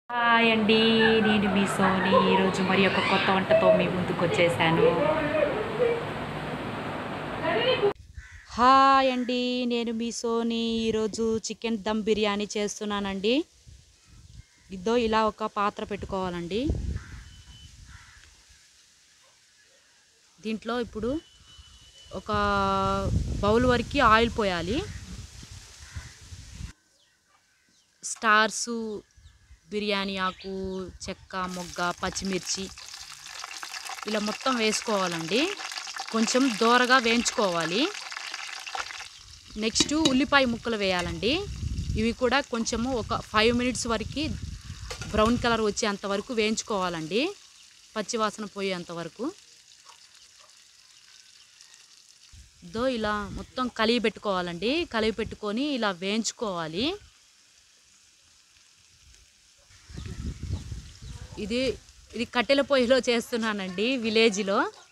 hi అండి నేను మీ సోని ఈరోజు మరి ఒక కొత్త వంటతో మీ ముందుకు వచ్చేసాను హాయ్ అండి నేను మీ సోని ఈరోజు చికెన్ దమ్ బిర్యానీ చేస్తున్నానండి ఇదో ఇలా ఒక పాత్ర పెట్టుకోవాలండి దీంట్లో ఇప్పుడు ఒక బౌల్ వరకు ఆయిల్ పోయాలి స్టార్సు బిర్యానీ ఆకు చెక్క మొగ్గ పచ్చిమిర్చి ఇలా మొత్తం వేసుకోవాలండి కొంచెం దోరగా వేయించుకోవాలి నెక్స్ట్ ఉల్లిపాయ ముక్కలు వేయాలండి ఇవి కూడా కొంచెము ఒక ఫైవ్ మినిట్స్ వరకు బ్రౌన్ కలర్ వచ్చేంత వరకు వేయించుకోవాలండి పచ్చివాసన పోయేంత వరకు దో ఇలా మొత్తం కలిగి పెట్టుకోవాలండి కలిగి పెట్టుకొని ఇలా వేయించుకోవాలి ఇది ఇది కట్టెల పొయ్యిలో చేస్తున్నానండి విలేజ్లో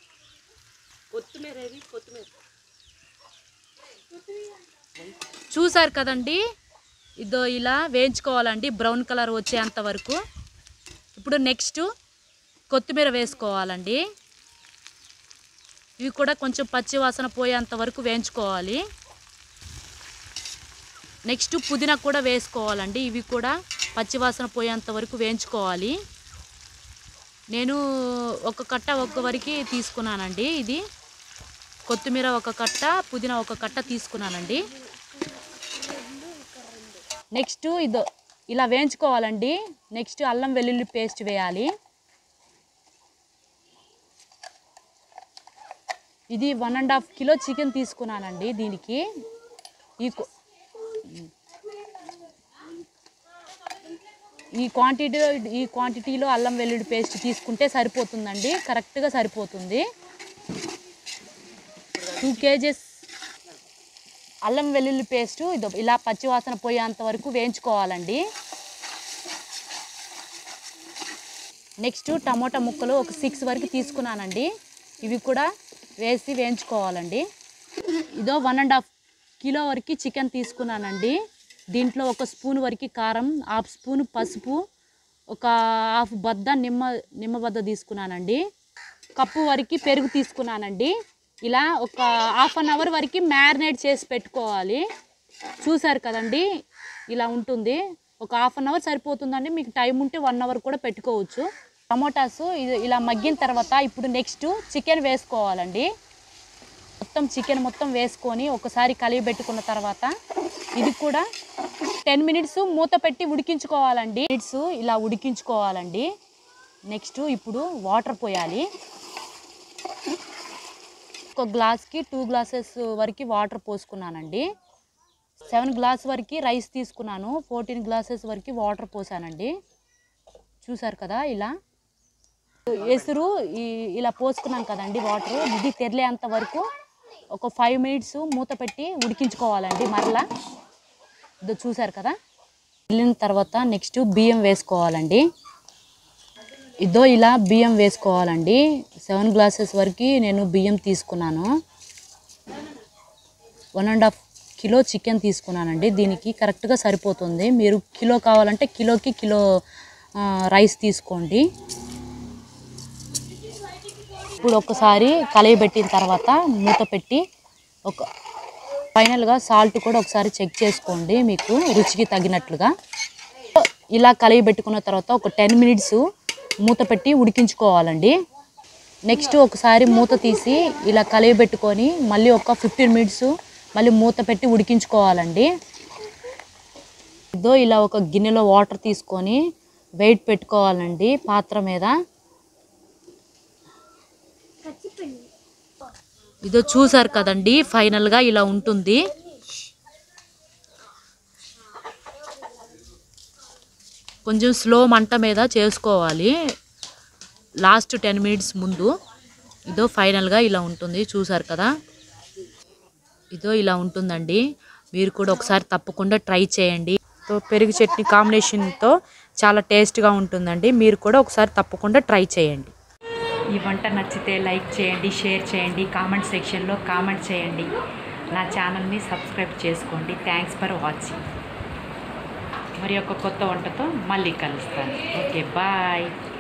చూసారు కదండి ఇదో ఇలా వేయించుకోవాలండి బ్రౌన్ కలర్ వచ్చేంత వరకు ఇప్పుడు నెక్స్ట్ కొత్తిమీర వేసుకోవాలండి ఇవి కూడా కొంచెం పచ్చి వాసన పోయేంత వరకు వేయించుకోవాలి నెక్స్ట్ పుదీనా కూడా వేసుకోవాలండి ఇవి కూడా పచ్చి వాసన పోయేంత వరకు వేయించుకోవాలి నేను ఒక కట్ట ఒక్క వరకు తీసుకున్నానండి ఇది కొత్తిమీర ఒక కట్ట పుదీనా ఒక కట్ట తీసుకున్నానండి నెక్స్ట్ ఇదో ఇలా వేయించుకోవాలండి నెక్స్ట్ అల్లం వెల్లుల్లి పేస్ట్ వేయాలి ఇది one and half kilo chicken తీసుకున్నానండి దీనికి ఈ కొ- ఈ క్వాంటిటీ ఈ క్వాంటిటీలో అల్లం వెల్లుల్లి పేస్ట్ తీసుకుంటే సరిపోతుందండి కరెక్ట్గా సరిపోతుంది టూ కేజెస్ అల్లం వెల్లుల్లి పేస్ట్ ఇదో ఇలా పచ్చివాసన పోయేంత వరకు వేయించుకోవాలండి నెక్స్ట్ టమోటా ముక్కలు ఒక సిక్స్ వరకు తీసుకున్నానండి ఇవి కూడా వేసి వేయించుకోవాలండి ఇదో వన్ అండ్ హాఫ్ కిలో వరకు చికెన్ తీసుకున్నానండి దీంట్లో ఒక స్పూన్ వరకు కారం హాఫ్ స్పూన్ పసుపు ఒక హాఫ్ బద్ద నిమ్మ నిమ్మ బద్ద తీసుకున్నానండి కప్పు వరకు పెరుగు తీసుకున్నానండి ఇలా ఒక హాఫ్ అన్ అవర్ వరకు మ్యారినేట్ చేసి పెట్టుకోవాలి చూసారు కదండి ఇలా ఉంటుంది ఒక హాఫ్ అన్ అవర్ సరిపోతుందండి మీకు టైం ఉంటే వన్ అవర్ కూడా పెట్టుకోవచ్చు టమోటాస్ ఇది ఇలా మగ్గిన తర్వాత ఇప్పుడు నెక్స్ట్ చికెన్ వేసుకోవాలండి మొత్తం చికెన్ మొత్తం వేసుకొని ఒకసారి కలిగి పెట్టుకున్న తర్వాత ఇది కూడా టెన్ మినిట్స్ మూత పెట్టి ఉడికించుకోవాలండి మినిట్స్ ఇలా ఉడికించుకోవాలండి నెక్స్ట్ ఇప్పుడు వాటర్ పోయాలి ఒక గ్లాస్కి టూ గ్లాసెస్ వరకు వాటర్ పోసుకున్నానండి సెవెన్ గ్లాస్ వరకు రైస్ తీసుకున్నాను ఫోర్టీన్ గ్లాసెస్ వరకు వాటర్ పోసానండి చూసారు కదా ఇలా ఎసురు ఈ- ఇలా పోసుకున్నాం కదండి వాటర్ ఇది తెరలేంత వరకు ఒక ఫైవ్ మినిట్స్ మూత పెట్టి ఉడికించుకోవాలండి మరలా ఇదో చూసారు కదా వెళ్ళిన తర్వాత నెక్స్ట్ బియ్యం వేసుకోవాలండి ఇదో ఇలా బియ్యం వేసుకోవాలండి సెవెన్ గ్లాసెస్ వరకు నేను బియ్యం తీసుకున్నాను one and half kilo chicken తీసుకున్నానండి దీనికి కరెక్ట్గా సరిపోతుంది మీరు కిలో కావాలంటే కిలోకి కిలో ఆ, రైస్ తీసుకోండి ఇప్పుడు ఒకసారి కలయబెట్టిన తర్వాత మూత పెట్టి ఒక ఫైనల్గా సాల్ట్ కూడా ఒకసారి చెక్ చేసుకోండి మీకు రుచికి తగినట్లుగా ఇలా కలయి పెట్టుకున్న తర్వాత ఒక టెన్ మినిట్స్ మూత పెట్టి ఉడికించుకోవాలండి నెక్స్ట్ ఒకసారి మూత తీసి ఇలా కలయి పెట్టుకొని మళ్ళీ ఒక ఫిఫ్టీన్ మినిట్స్ మళ్ళీ మూత పెట్టి ఉడికించుకోవాలండి ఇదో ఇలా ఒక గిన్నెలో వాటర్ తీసుకొని వెయిట్ పెట్టుకోవాలండి పాత్ర మీద ఇదో చూసారు కదండి ఫైనల్గా ఇలా ఉంటుంది కొంచెం స్లో మంట మీద చేసుకోవాలి లాస్ట్ టెన్ మినిట్స్ ముందు ఇదో ఫైనల్గా ఇలా ఉంటుంది చూసారు కదా ఇదో ఇలా ఉంటుందండి మీరు కూడా ఒకసారి తప్పకుండా ట్రై చేయండి తో పెరుగు చట్నీ కాంబినేషన్తో చాలా టేస్ట్గా ఉంటుందండి మీరు కూడా ఒకసారి తప్పకుండా ట్రై చేయండి ఈ వంట నచ్చితే లైక్ చేయండి షేర్ చేయండి కామెంట్ సెక్షన్లో కామెంట్ చేయండి నా ఛానల్ని సబ్స్క్రైబ్ చేసుకోండి థ్యాంక్స్ ఫర్ వాచింగ్ మరి ఒక కొత్త వంటతో మళ్ళీ కలుస్తాను ఓకే బాయ్